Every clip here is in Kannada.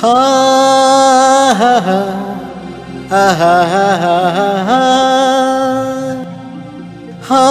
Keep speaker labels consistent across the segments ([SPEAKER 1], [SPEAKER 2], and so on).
[SPEAKER 1] ಹಾ ಹಾ ಹಾ ಹಾ ಹಾ ಹಾ ಹಾ ಹಾ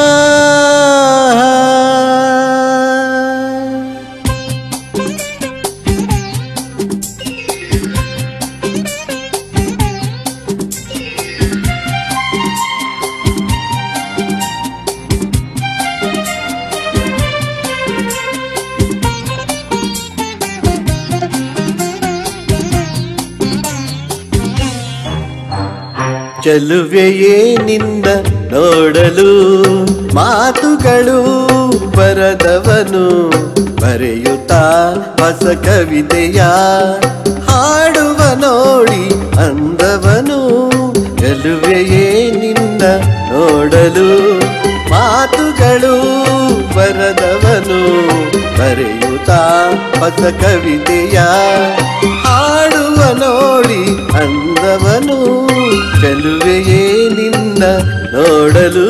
[SPEAKER 1] ಚೆಲುವೆಯೇ ನಿನ್ನ ನೋಡಲು ಮಾತುಗಳು ಬರದವನು ಬರೆಯುತ್ತಾ ಹೊಸ ಕವಿತೆಯ ಹಾಡುವ ನೋಡಿ ಅಂದವನು ಚೆಲುವೆಯೇ ನಿನ್ನ ನೋಡಲು ಮಾತುಗಳು ಬರದವನು ಬರೆಯುತ್ತಾ ಹೊಸ ಕವಿತೆಯ ಹಾಡುವ ನೋಡಿ ಅಂದವನು ಚೆಲುವೆಯೇ ನಿನ್ನ ನೋಡಲು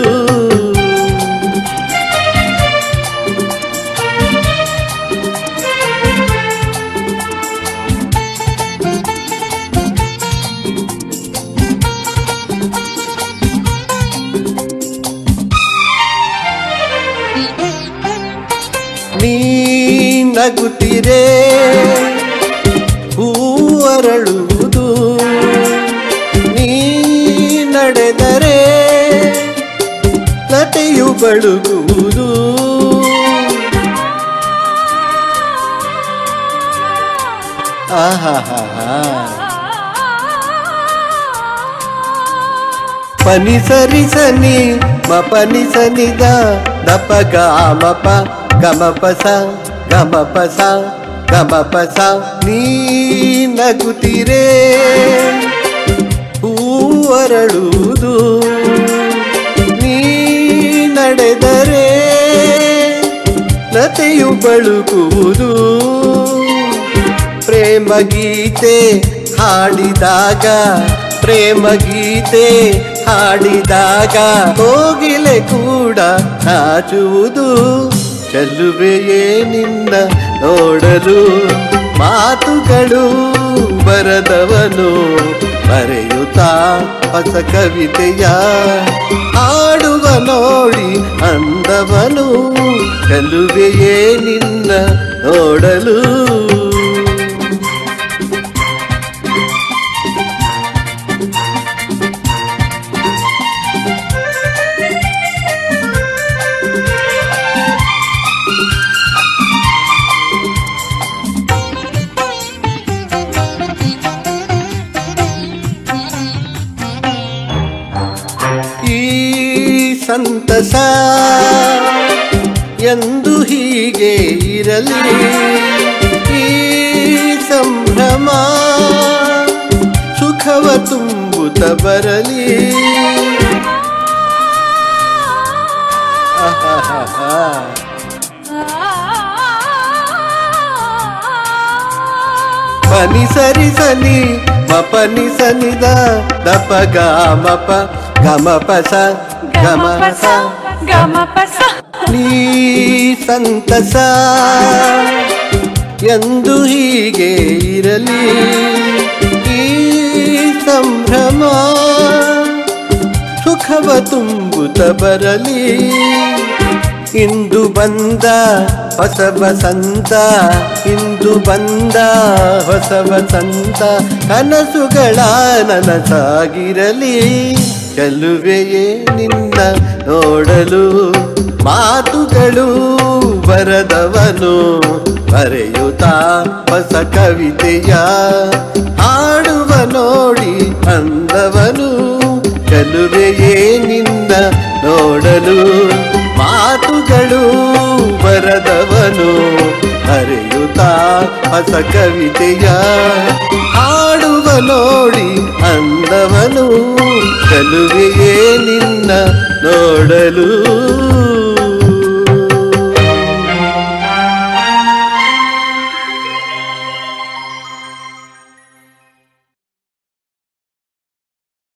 [SPEAKER 1] ನೀ ನಗುತ್ತಿರೆ ಹೂವರಳುವುದು ನೀ ನಡೆದರೆ ಲತೆಯು ಬಳುಗುವುದು ಆಹಾಹಾ ಪನಿ ಸರಿ ಸನಿ ಮ ಪನಿ ಸನಿದ ದಪ ಗಾಮಪ ಗಮ ಪಸ ಗಮ ಪಸ ಗಮ ಪಸ ನೀ ನಗುತ್ತಿರೆ ಹೂವರಳುವುದು ನೀ ನಡೆದರೆ ಲತೆಯು ಬಳುಕುವುದು ಪ್ರೇಮ ಗೀತೆ ಹಾಡಿದಾಗ ಪ್ರೇಮ ಗೀತೆ ಹಾಡಿದಾಗ ಕೋಗಿಲೆ ಕೂಡ ನಾಚುವುದು ಚೆಲ್ಲುವೆಯೇ ನಿನ್ನ ನೋಡಲು ಮಾತುಗಳು ಬರದವನು ಬರೆಯುತ್ತಾ ಹೊಸ ಕವಿತೆಯ ಹಾಡುವ ನೋಡಿ ಅಂದವನು ಚೆಲ್ಲುವೆಯೇ ನಿನ್ನ ನೋಡಲು ಈ ಸಂತಸ ಎಂದು ಹೀಗೆ ಇರಲಿ ಈ ಸಂಭ್ರಮ ಸುಖವ ತುಂಬುತ್ತ ಬರಲಿ ಆಹಾಹಾಹಾ. ಪನಿ ಸರಿ ಸನಿ ಮ ಪನಿ ಸನಿದ ದಪ ಗಾಮಪ ಗಮ ಪಸ ಗಮ ಸ
[SPEAKER 2] ಗಮಪಸ
[SPEAKER 1] ನೀ ಸಂತಸ ಎಂದು ಹೀಗೆ ಇರಲಿ ಈ ಸಂಭ್ರಮ ಸುಖವ ತುಂಬುತ್ತ ಬರಲಿ ಇಂದು ಬಂದ ಹೊಸ ವಸಂತ ಇಂದು ಬಂದ ಹೊಸ ವಸಂತ ಕನಸುಗಳ ನನಸಾಗಿರಲಿ ಚೆಲುವೆಯೇ ನಿನ್ನ ನೋಡಲು ಮಾತುಗಳು ಬರದವನು ಬರೆಯುತ್ತಾ ಹೊಸ ಕವಿತೆಯ ಹಾಡುವ ನೋಡಿ ಅಂದವನು ಚೆಲುವೆಯೇ ನಿನ್ನ ನೋಡಲು ಮಾತುಗಳು ಬರದವನು ಹರಿಯುತ್ತಾ ಹೊಸ ಕವಿತೆಯ ಹಾಡುವ ನೋಡಿ ಅಂದವನು ಚೆಲುವೆಯೇ ನಿನ್ನ ನೋಡಲು